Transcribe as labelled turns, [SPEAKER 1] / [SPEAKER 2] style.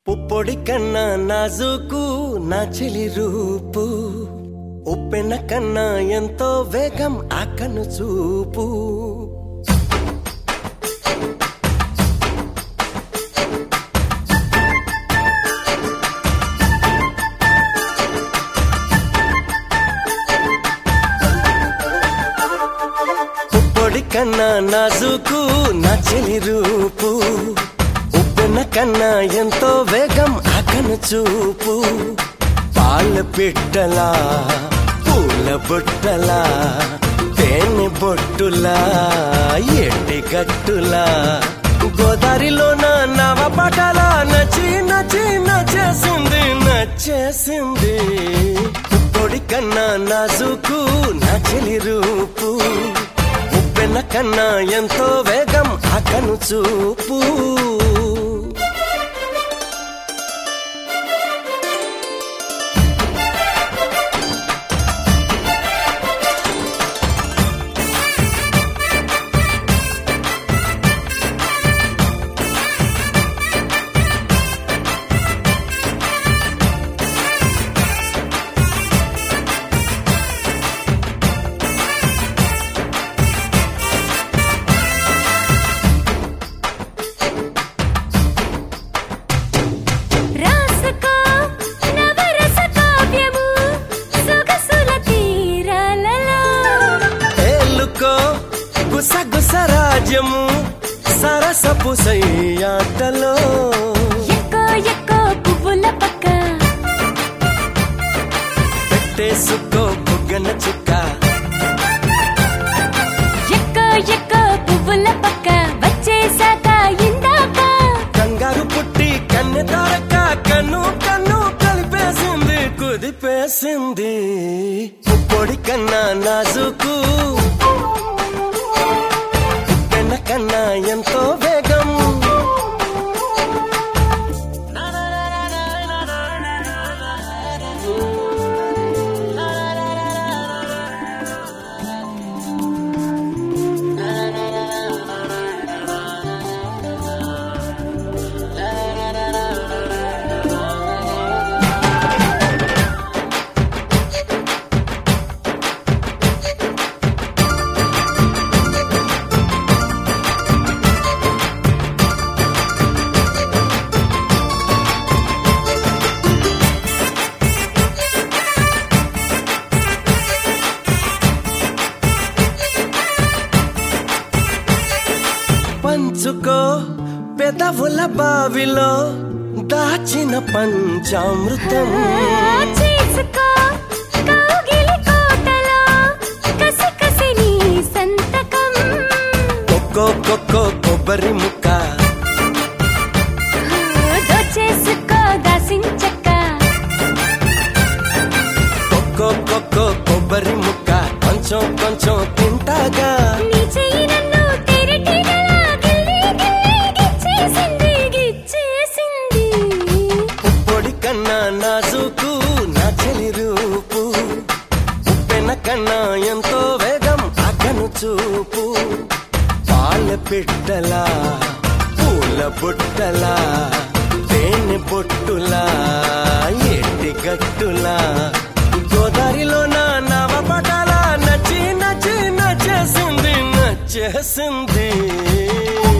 [SPEAKER 1] పుప్పొడి కన్నా నాజుకు నా చెలి రూపు ఉప్పెన కన్నా ఎంతో వేగం ఆకను చూపు పుప్పొడి కన్నా నాజుకు నా చెలి రూపు ఉప్పెన కన్నా ఎంతో వేగం ఆకను చూపు పాల పిట్టలా పూల బుట్టలా తేనె బొట్టులా ఎండి గట్టులా గోదారిలో నా నవ పటల నచి నచి నచేసింది నచ్చేసింది పొడి కన్నా నాజుకు నా చెలి రూపు ఉప్పెన కన్నా ఎంతో వేగం ఆకను చూపు
[SPEAKER 2] రాసకా నవరస కావ్యము సొగసుల తీరాలలో
[SPEAKER 1] ఏలుకో గుస గుస రాజ్యము సరసపు సయ్యాటలో
[SPEAKER 2] ఎక్కో ఎక్కో పువ్వుల పక్క
[SPEAKER 1] పెట్టేసుకో బుగ్గన చుక్క
[SPEAKER 2] ఎక్కో ఎక్కో పువ్వుల పక్క వచ్చేసాక ఇందాక
[SPEAKER 1] కంగారు పుట్టి కన్నె తారక కన్ను కన్ను కలిపేసింది కుదిపేసింది పొడి కన్నా నాజుకు పెన్న కన్నా ఎంతో వేగం పంచుకో పెదవుల బావిలో దాచిన పంచామృతం
[SPEAKER 2] చేసుకో కౌగిలి కోటలో కసి కసి నీ సంతకం
[SPEAKER 1] కొక్కో కొక్కో కొబ్బరి ముక్క
[SPEAKER 2] దోచేసుకో దాసించక్క
[SPEAKER 1] కొక్కో కొక్కో కొబ్బరి ముక్క కొంచెం కొంచెం తింటాగా
[SPEAKER 2] నీ చెయ్యి నన్ను తెరటిగలా గిల్లి గిల్లి గిచ్చేసింది గిచ్చేసింది
[SPEAKER 1] పొడి కన్నా నాజుకు నా చెలి రూపు ఉప్పెన కన్నా ఎంతో వేగం అకను చూపు పాల పిట్టలా పూల బుట్టలా తేనె బొట్టులా ఎట్టి గట్టులా గోదారిలో నా నవ పటాల నచ్చి నచ్చి నచ్చేసింది నచ్చేసింది